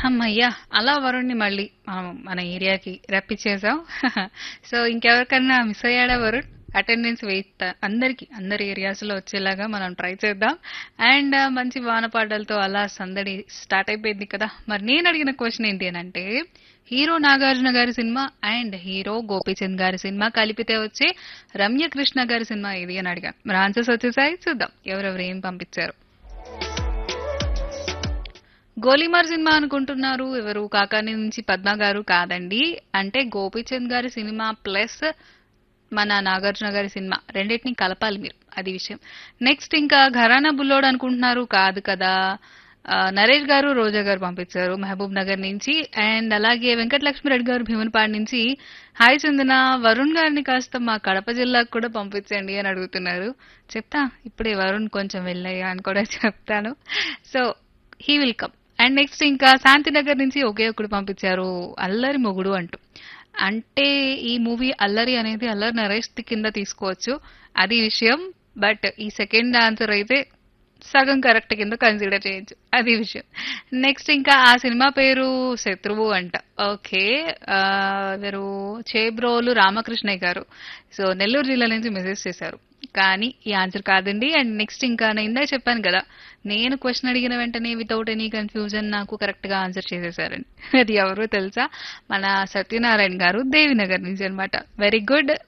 హమ్మయ్యా అలా వరుణ్ని మళ్ళీ మనం మన ఏరియాకి రప్పించేసాం సో ఇంకెవరికన్నా మిస్ అయ్యాడా వరుణ్ అటెండెన్స్ వెయిట్ అందరికి అందరి ఏరియాస్ లో వచ్చేలాగా మనం ట్రై చేద్దాం అండ్ మంచి వానపాటలతో అలా సందడి స్టార్ట్ అయిపోయింది కదా మరి నేను అడిగిన క్వశ్చన్ ఏంటి అని అంటే హీరో నాగార్జున గారి సినిమా అండ్ హీరో గోపీచంద్ గారి సినిమా కలిపితే వచ్చే రమ్యకృష్ణ గారి సినిమా ఇది అని అడిగాను మరి ఆన్సర్స్ వచ్చేసాయి చూద్దాం ఎవరెవరు ఏం పంపించారు గోలీమార్ సినిమా అనుకుంటున్నారు ఎవరు కాకాని నుంచి పద్మ గారు కాదండి అంటే గోపీచంద్ గారి సినిమా ప్లస్ మన నాగార్జున గారి సినిమా రెండింటిని కలపాలి మీరు అది విషయం నెక్స్ట్ ఇంకా ఘరానా బుల్లోడ్ అనుకుంటున్నారు కాదు కదా ఆ, నరేష్ గారు రోజా గారు పంపించారు మహబూబ్ నగర్ నుంచి అండ్ అలాగే వెంకటలక్ష్మి రెడ్డి గారు భీమనపాడు నుంచి హాయ్ చందన వరుణ్ గారిని కాస్త మా కడప జిల్లాకు కూడా పంపించండి అని అడుగుతున్నారు చెప్తా ఇప్పుడే వరుణ్ కొంచెం వెళ్ళయ్యా అని కూడా చెప్తాను so he will come and next ఇంకా శాంతినగర్ నుంచి ఒకే ఒకడు పంపించారు అల్లరి మొగుడు అంటూ అంటే ఈ మూవీ అల్లరి అనేది అల్లరి నరేష్ కింద తీసుకోవచ్చు అది విషయం బట్ ఈ సెకండ్ ఆన్సర్ అయితే సగం కరెక్ట్ కింద కన్సిడర్ చేయొచ్చు అది విషయం నెక్స్ట్ ఇంకా ఆ సినిమా పేరు శత్రువు అంట ఓకే ఆ, ఎవరు చేబ్రోలు రామకృష్ణయ్య గారు సో నెల్లూరు జిల్లా నుంచి మెసేజ్ చేశారు కానీ ఈ ఆన్సర్ కాదండి అండ్ నెక్స్ట్ ఇంకా నేను ఇందాక చెప్పాను కదా నేను క్వశ్చన్ అడిగిన వెంటనే వితౌట్ ఎనీ కన్ఫ్యూజన్ నాకు కరెక్ట్ గా ఆన్సర్ చేసేసారండి అది ఎవరో తెలుసా మన సత్యనారాయణ గారు దేవినగర్ నుంచి అన్నమాట వెరీ గుడ్